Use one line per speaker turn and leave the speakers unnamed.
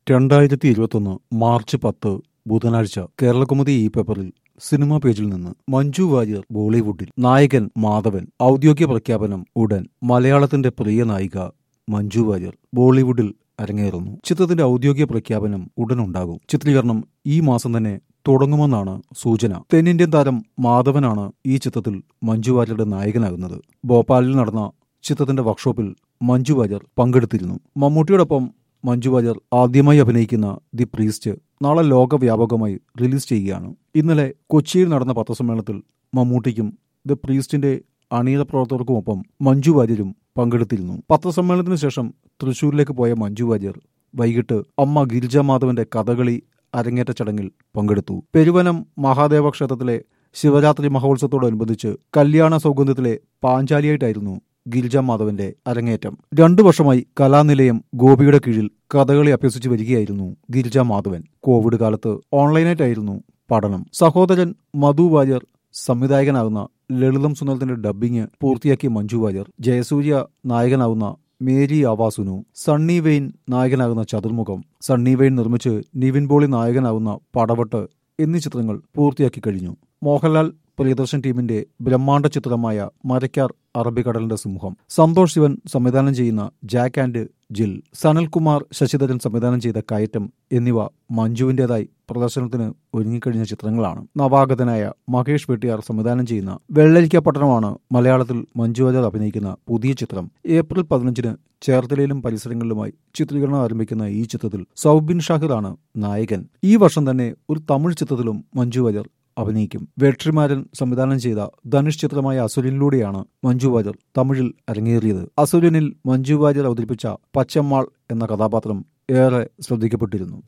രണ്ടായിരത്തി ഇരുപത്തൊന്ന് മാർച്ച് പത്ത് ബുധനാഴ്ച കേരളകുമുദി ഈ പേപ്പറിൽ സിനിമാ പേജിൽ നിന്ന് മഞ്ജു വാര്യർ ബോളിവുഡിൽ നായകൻ മാധവൻ ഔദ്യോഗിക പ്രഖ്യാപനം ഉടൻ മലയാളത്തിന്റെ പ്രിയ നായിക മഞ്ജു വാര്യർ ബോളിവുഡിൽ അരങ്ങേറുന്നു ചിത്രത്തിന്റെ ഔദ്യോഗിക പ്രഖ്യാപനം ഉടൻ ഉണ്ടാകും ചിത്രീകരണം ഈ മാസം തന്നെ തുടങ്ങുമെന്നാണ് സൂചന തെന്നിന്ത്യൻ താരം മാധവനാണ് ഈ ചിത്രത്തിൽ മഞ്ജു വാര്യരുടെ നായകനാകുന്നത് ഭോപ്പാലിൽ നടന്ന ചിത്രത്തിന്റെ വർക്ക്ഷോപ്പിൽ മഞ്ജു വാര്യർ പങ്കെടുത്തിരുന്നു മമ്മൂട്ടിയോടൊപ്പം മഞ്ജു വാര്യർ ആദ്യമായി അഭിനയിക്കുന്ന ദി പ്രീസ്റ്റ് നാളെ ലോകവ്യാപകമായി റിലീസ് ചെയ്യുകയാണ് ഇന്നലെ കൊച്ചിയിൽ നടന്ന പത്രസമ്മേളനത്തിൽ മമ്മൂട്ടിക്കും ദി പ്രീസ്റ്റിന്റെ അണിയറ പ്രവർത്തകർക്കുമൊപ്പം മഞ്ജു വാര്യരും പങ്കെടുത്തിരുന്നു പത്രസമ്മേളനത്തിന് ശേഷം തൃശൂരിലേക്ക് പോയ മഞ്ജു വാര്യർ വൈകിട്ട് അമ്മ ഗിരിജ മാധവന്റെ കഥകളി അരങ്ങേറ്റ ചടങ്ങിൽ പങ്കെടുത്തു പെരുവനം മഹാദേവ ക്ഷേത്രത്തിലെ ശിവരാത്രി മഹോത്സവത്തോടനുബന്ധിച്ച് കല്യാണ സൗഗന്ധ്യത്തിലെ പാഞ്ചാലിയായിട്ടായിരുന്നു ഗിരിജ മാധവന്റെ അരങ്ങേറ്റം രണ്ടു വർഷമായി കലാനിലയം ഗോപിയുടെ കീഴിൽ കഥകളി അഭ്യസിച്ചു വരികയായിരുന്നു ഗിരിജ മാധവൻ കോവിഡ് കാലത്ത് ഓൺലൈനായിട്ടായിരുന്നു പഠനം സഹോദരൻ മധു വാര്യർ സംവിധായകനാകുന്ന ലളിതം സുന്ദരത്തിന്റെ ഡബ്ബിംഗ് പൂർത്തിയാക്കിയ മഞ്ജു വാര്യർ ജയസൂര്യ നായകനാകുന്ന മേരി ആവാസുനു സണ്ണി വെയിൻ നായകനാകുന്ന ചതുർമുഖം സണ്ണി വെയിൻ നിർമ്മിച്ച് നിവിൻ പോളി നായകനാകുന്ന പടവട്ട് എന്നീ ചിത്രങ്ങൾ പൂർത്തിയാക്കി കഴിഞ്ഞു മോഹൻലാൽ പ്രിയദർശൻ ടീമിന്റെ ബ്രഹ്മാണ്ഡ ചിത്രമായ മരക്കാർ അറബിക്കടലിന്റെ സിംഹം സന്തോഷ് ശിവൻ സംവിധാനം ചെയ്യുന്ന ജാക്ക് ആൻഡ് ജിൽ സനൽകുമാർ ശശിധരൻ സംവിധാനം ചെയ്ത കയറ്റം എന്നിവ മഞ്ജുവിന്റേതായി പ്രദർശനത്തിന് ഒരുങ്ങിക്കഴിഞ്ഞ ചിത്രങ്ങളാണ് നവാഗതനായ മഹേഷ് വെട്ടിയാർ സംവിധാനം ചെയ്യുന്ന വെള്ളരിക്ക പട്ടണമാണ് മലയാളത്തിൽ മഞ്ജു വാര്യർ അഭിനയിക്കുന്ന പുതിയ ചിത്രം ഏപ്രിൽ പതിനഞ്ചിന് ചേർത്തലയിലും പരിസരങ്ങളിലുമായി ചിത്രീകരണം ആരംഭിക്കുന്ന ഈ ചിത്രത്തിൽ സൗബിൻ ഷാഹിറാണ് നായകൻ ഈ വർഷം തന്നെ ഒരു തമിഴ് ചിത്രത്തിലും മഞ്ജു വാര്യർ അഭിനയിക്കും വെട്രിമാരൻ സംവിധാനം ചെയ്ത ധനുഷ് ചിത്രമായ അസുരനിലൂടെയാണ് മഞ്ജു വാര്യർ തമിഴിൽ അരങ്ങേറിയത് അസുരനിൽ മഞ്ജു വാര്യർ അവതരിപ്പിച്ച പച്ചമ്മാൾ എന്ന കഥാപാത്രം ഏറെ ശ്രദ്ധിക്കപ്പെട്ടിരുന്നു